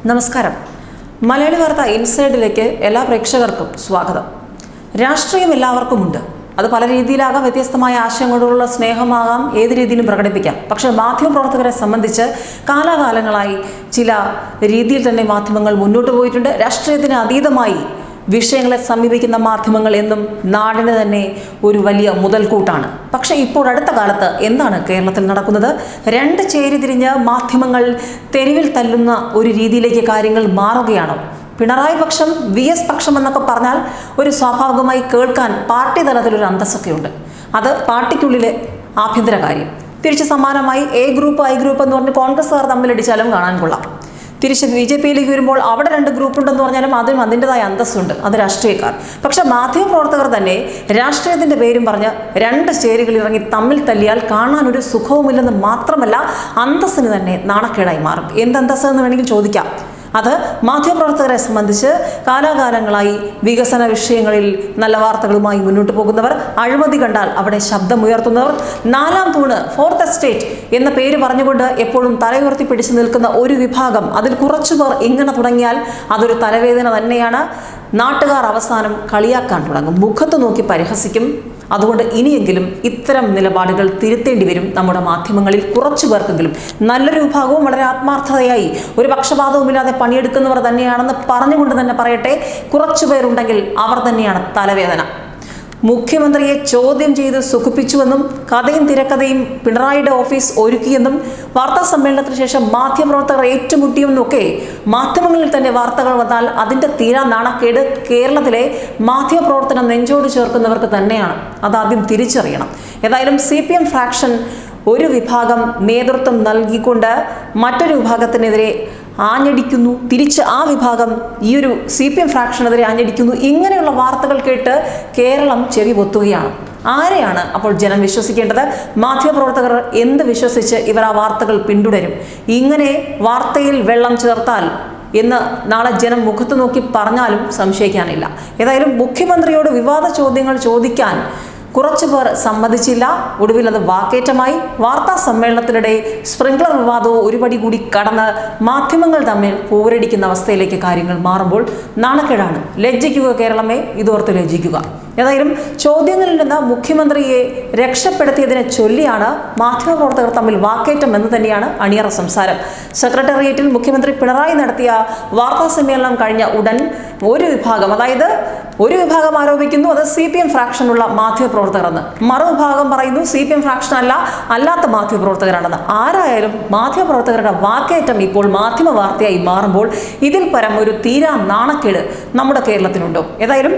നമസ്കാരം മലയാളി വാർത്ത ഇൻസൈഡിലേക്ക് എല്ലാ പ്രേക്ഷകർക്കും സ്വാഗതം രാഷ്ട്രീയം എല്ലാവർക്കുമുണ്ട് അത് പല രീതിയിലാകാം വ്യത്യസ്തമായ ആശയങ്ങളോടുള്ള സ്നേഹമാകാം ഏത് രീതിയിലും പ്രകടിപ്പിക്കാം പക്ഷേ മാധ്യമപ്രവർത്തകരെ സംബന്ധിച്ച് കാലാകാലങ്ങളായി ചില രീതിയിൽ തന്നെ മാധ്യമങ്ങൾ മുന്നോട്ട് പോയിട്ടുണ്ട് രാഷ്ട്രീയത്തിന് അതീതമായി വിഷയങ്ങളെ സമീപിക്കുന്ന മാധ്യമങ്ങൾ എന്നും നാടിന് തന്നെ ഒരു വലിയ മുതൽക്കൂട്ടാണ് പക്ഷേ ഇപ്പോൾ അടുത്ത കാലത്ത് എന്താണ് കേരളത്തിൽ നടക്കുന്നത് രണ്ട് ചേരി തിരിഞ്ഞ് മാധ്യമങ്ങൾ തെരുവിൽ തല്ലുന്ന ഒരു രീതിയിലേക്ക് കാര്യങ്ങൾ മാറുകയാണോ പിണറായി പക്ഷം വി എസ് പക്ഷം എന്നൊക്കെ പറഞ്ഞാൽ ഒരു സ്വാഭാവികമായി കേൾക്കാൻ പാർട്ടി തലത്തിൽ ഒരു അന്തസ്സൊക്കെയുണ്ട് അത് പാർട്ടിക്കുള്ളിലെ ആഭ്യന്തര കാര്യം തിരിച്ച് സമാനമായി എ ഗ്രൂപ്പ് ഐ ഗ്രൂപ്പ് എന്ന് പറഞ്ഞ് കോൺഗ്രസ്സുകാർ തമ്മിലടിച്ചാലും കാണാൻ കൊള്ളാം തിരിച്ച് ബി ജെ പിയിലേക്ക് വരുമ്പോൾ അവിടെ രണ്ട് ഗ്രൂപ്പ് ഉണ്ടെന്ന് പറഞ്ഞാലും അതിനും അതിൻ്റെതായ അന്തസ്സുണ്ട് അത് രാഷ്ട്രീയക്കാർ പക്ഷെ മാധ്യമപ്രവർത്തകർ തന്നെ രാഷ്ട്രീയത്തിൻ്റെ പേരും പറഞ്ഞ് രണ്ട് ചേരികളിൽ ഇറങ്ങി തമ്മിൽ തല്ലിയാൽ കാണാനൊരു സുഖവുമില്ലെന്ന് മാത്രമല്ല അന്തസ്സിന് തന്നെ നാണക്കേടായി മാറും എന്ത് അന്തസ്സ് എന്ന് വേണമെങ്കിൽ ചോദിക്കാം അത് മാധ്യമപ്രവർത്തകരെ സംബന്ധിച്ച് കാലാകാലങ്ങളായി വികസന വിഷയങ്ങളിൽ നല്ല വാർത്തകളുമായി മുന്നോട്ട് പോകുന്നവർ അഴിമതി കണ്ടാൽ അവിടെ ശബ്ദമുയർത്തുന്നവർ നാലാം തൂണ് ഫോർത്ത് എസ്റ്റേറ്റ് എന്ന പേര് പറഞ്ഞുകൊണ്ട് എപ്പോഴും തലയുയർത്തി പിടിച്ചു നിൽക്കുന്ന ഒരു വിഭാഗം അതിൽ കുറച്ചുപേർ ഇങ്ങനെ തുടങ്ങിയാൽ അതൊരു തലവേദന തന്നെയാണ് നാട്ടുകാർ അവസാനം കളിയാക്കാൻ തുടങ്ങും മുഖത്ത് നോക്കി പരിഹസിക്കും അതുകൊണ്ട് ഇനിയെങ്കിലും ഇത്തരം നിലപാടുകൾ തിരുത്തേണ്ടി വരും നമ്മുടെ മാധ്യമങ്ങളിൽ കുറച്ചു പേർക്കെങ്കിലും നല്ലൊരു വിഭാഗവും വളരെ ആത്മാർത്ഥതയായി ഒരു പക്ഷപാതവുമില്ലാതെ പണിയെടുക്കുന്നവർ തന്നെയാണെന്ന് പറഞ്ഞുകൊണ്ട് തന്നെ പറയട്ടെ കുറച്ചു പേരുണ്ടെങ്കിൽ അവർ തന്നെയാണ് തലവേദന മുഖ്യമന്ത്രിയെ ചോദ്യം ചെയ്ത് സുഖിപ്പിച്ചുവെന്നും കഥയും തിരക്കഥയും പിണറായിയുടെ ഓഫീസ് ഒരുക്കിയെന്നും വാർത്താ സമ്മേളനത്തിന് ശേഷം മാധ്യമപ്രവർത്തകർ ഏറ്റുമുട്ടിയെന്നൊക്കെ മാധ്യമങ്ങളിൽ തന്നെ വാർത്തകൾ വന്നാൽ അതിൻ്റെ തീരാ നാണക്കേട് കേരളത്തിലെ മാധ്യമപ്രവർത്തനം നെഞ്ചോട് ചേർക്കുന്നവർക്ക് തന്നെയാണ് അതാദ്യം തിരിച്ചറിയണം ഏതായാലും സി പി എം ഫ്രാക്ഷൻ ഒരു വിഭാഗം നേതൃത്വം നൽകിക്കൊണ്ട് മറ്റൊരു വിഭാഗത്തിനെതിരെ ആഞ്ഞടിക്കുന്നു തിരിച്ച് ആ വിഭാഗം ഈ ഒരു സി പി എം ഫ്രാക്ഷനെതിരെ ആഞ്ഞടിക്കുന്നു ഇങ്ങനെയുള്ള വാർത്തകൾ കേട്ട് കേരളം ചെവി പൊത്തുകയാണ് ആരെയാണ് അപ്പോൾ ജനം വിശ്വസിക്കേണ്ടത് മാധ്യമപ്രവർത്തകർ എന്ത് വിശ്വസിച്ച് ഇവർ ആ വാർത്തകൾ പിന്തുടരും ഇങ്ങനെ വാർത്തയിൽ വെള്ളം ചേർത്താൽ എന്ന് നാളെ ജനം മുഖത്ത് നോക്കി പറഞ്ഞാലും സംശയിക്കാനില്ല ഏതായാലും മുഖ്യമന്ത്രിയോട് വിവാദ ചോദ്യങ്ങൾ ചോദിക്കാൻ കുറച്ചു പേർ സമ്മതിച്ചില്ല ഒടുവിൽ അത് വാക്കേറ്റമായി വാർത്താ സമ്മേളനത്തിനിടെ സ്പ്രിംഗ്ലർ വിവാദവും ഒരുപടി കൂടി കടന്ന് മാധ്യമങ്ങൾ തമ്മിൽ പോരടിക്കുന്ന അവസ്ഥയിലേക്ക് കാര്യങ്ങൾ മാറുമ്പോൾ നാണക്കേടാണ് ലജ്ജിക്കുക കേരളമേ ഇതോർത്ത് ലജ്ജിക്കുക ഏതായാലും ചോദ്യങ്ങളിൽ നിന്ന് മുഖ്യമന്ത്രിയെ രക്ഷപ്പെടുത്തിയതിനെ ചൊല്ലിയാണ് മാധ്യമപ്രവർത്തകർ തമ്മിൽ വാക്കേറ്റം എന്ന് തന്നെയാണ് അണിയറ സംസാരം സെക്രട്ടേറിയറ്റിൽ മുഖ്യമന്ത്രി പിണറായി നടത്തിയ വാർത്താ സമ്മേളനം കഴിഞ്ഞ ഉടൻ ഒരു വിഭാഗം അതായത് ഒരു വിഭാഗം ആരോപിക്കുന്നു അത് സി പി എം ഫ്രാക്ഷനുള്ള മാധ്യമപ്രവർത്തകരെന്ന് മറുവിഭാഗം പറയുന്നു സി പി എം ഫ്രാക്ഷൻ അല്ല അല്ലാത്ത മാധ്യമപ്രവർത്തകരാണെന്ന് ആരായാലും മാധ്യമപ്രവർത്തകരുടെ വാക്കേറ്റം ഇപ്പോൾ മാധ്യമ വാർത്തയായി മാറുമ്പോൾ ഇതിൽ പരം ഒരു തീരാ നാണക്കേട് നമ്മുടെ കേരളത്തിനുണ്ടോ ഏതായാലും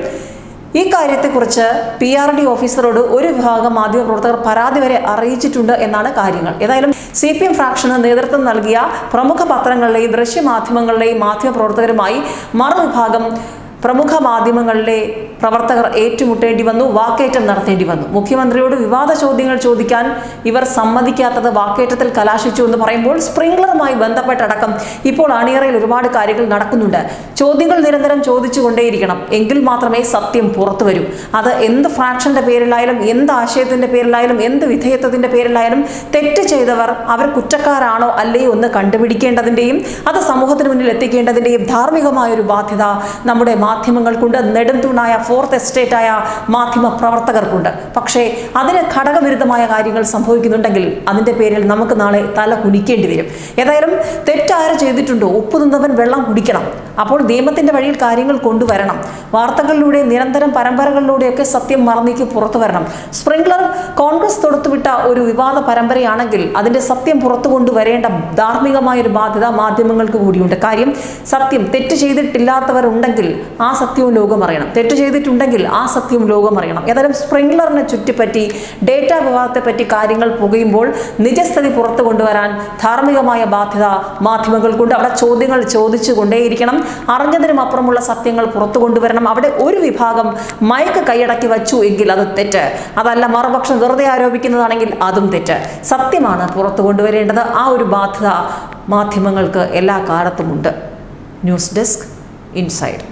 ഈ കാര്യത്തെക്കുറിച്ച് പി ആർ ഡി ഓഫീസറോട് ഒരു വിഭാഗം മാധ്യമപ്രവർത്തകർ പരാതി വരെ അറിയിച്ചിട്ടുണ്ട് എന്നാണ് കാര്യങ്ങൾ ഏതായാലും സി പി എം ഫ്രാക്ഷന് നേതൃത്വം നൽകിയ പ്രമുഖ പത്രങ്ങളിലെയും ദൃശ്യമാധ്യമങ്ങളിലെയും മാധ്യമപ്രവർത്തകരുമായി മറുവിഭാഗം പ്രമുഖ മാധ്യമങ്ങളിലെ പ്രവർത്തകർ ഏറ്റുമുട്ടേണ്ടി വന്നു വാക്കേറ്റം നടത്തേണ്ടി വന്നു മുഖ്യമന്ത്രിയോട് വിവാദ ചോദ്യങ്ങൾ ചോദിക്കാൻ ഇവർ സമ്മതിക്കാത്തത് വാക്കേറ്റത്തിൽ കലാശിച്ചു എന്ന് പറയുമ്പോൾ സ്പ്രിംഗ്ലറുമായി ബന്ധപ്പെട്ടടക്കം ഇപ്പോൾ അണിയറയിൽ ഒരുപാട് കാര്യങ്ങൾ നടക്കുന്നുണ്ട് ചോദ്യങ്ങൾ നിരന്തരം ചോദിച്ചുകൊണ്ടേയിരിക്കണം എങ്കിൽ മാത്രമേ സത്യം പുറത്തു വരൂ അത് എന്ത് ഫ്രാക്ഷന്റെ പേരിലായാലും എന്ത് ആശയത്തിന്റെ പേരിലായാലും എന്ത് വിധേയത്വത്തിന്റെ പേരിലായാലും തെറ്റ് ചെയ്തവർ അവർ കുറ്റക്കാരാണോ അല്ലയോ എന്ന് കണ്ടുപിടിക്കേണ്ടതിന്റെയും അത് സമൂഹത്തിന് മുന്നിൽ എത്തിക്കേണ്ടതിന്റെയും ധാർമ്മികമായ ഒരു ബാധ്യത നമ്മുടെ മാധ്യമങ്ങൾക്കുണ്ട് നെടുംതൂണായ ഫോർത്ത് എസ്റ്റേറ്റായ മാധ്യമ പ്രവർത്തകർക്കുണ്ട് പക്ഷേ അതിന് ഘടകവിരുദ്ധമായ കാര്യങ്ങൾ സംഭവിക്കുന്നുണ്ടെങ്കിൽ അതിൻ്റെ പേരിൽ നമുക്ക് നാളെ തല കുനിക്കേണ്ടി വരും ഏതായാലും തെറ്റാര് ചെയ്തിട്ടുണ്ടോ ഉപ്പ് നിന്നവൻ വെള്ളം കുടിക്കണം അപ്പോൾ നിയമത്തിൻ്റെ വഴിയിൽ കാര്യങ്ങൾ കൊണ്ടുവരണം വാർത്തകളിലൂടെ നിരന്തരം പരമ്പരകളിലൂടെയൊക്കെ സത്യം മറന്നേക്ക് പുറത്തു വരണം സ്പ്രിംഗ്ലർ കോൺഗ്രസ് തൊടുത്തുവിട്ട ഒരു വിവാദ പരമ്പരയാണെങ്കിൽ അതിൻ്റെ സത്യം പുറത്തു കൊണ്ടുവരേണ്ട ധാർമ്മികമായ ഒരു ബാധ്യത മാധ്യമങ്ങൾക്ക് കൂടിയുണ്ട് കാര്യം സത്യം തെറ്റ് ചെയ്തിട്ടില്ലാത്തവരുണ്ടെങ്കിൽ ആ സത്യവും ലോകം അറിയണം തെറ്റ് ചെയ്തിട്ടുണ്ടെങ്കിൽ ആ സത്യവും ലോകം അറിയണം ഏതായാലും സ്പ്രിംഗ്ലറിനെ ചുറ്റിപ്പറ്റി ഡേറ്റ വിവാദത്തെ പറ്റി കാര്യങ്ങൾ പുകയുമ്പോൾ നിജസ്ഥിതി പുറത്തു കൊണ്ടുവരാൻ ധാർമ്മികമായ ബാധ്യത മാധ്യമങ്ങൾക്കുണ്ട് അവിടെ ചോദ്യങ്ങൾ ചോദിച്ചു കൊണ്ടേയിരിക്കണം അറിഞ്ഞതിനും അപ്പുറമുള്ള സത്യങ്ങൾ പുറത്തു കൊണ്ടുവരണം അവിടെ ഒരു വിഭാഗം മയക്ക് കൈയടക്കി വച്ചു എങ്കിൽ അത് തെറ്റ് അതല്ല മറുപക്ഷം വെറുതെ ആരോപിക്കുന്നതാണെങ്കിൽ അതും തെറ്റ് സത്യമാണ് പുറത്തു കൊണ്ടുവരേണ്ടത് ആ ഒരു ബാധ്യത മാധ്യമങ്ങൾക്ക് എല്ലാ കാലത്തുമുണ്ട് ന്യൂസ് ഡെസ്ക് ഇൻസൈഡ്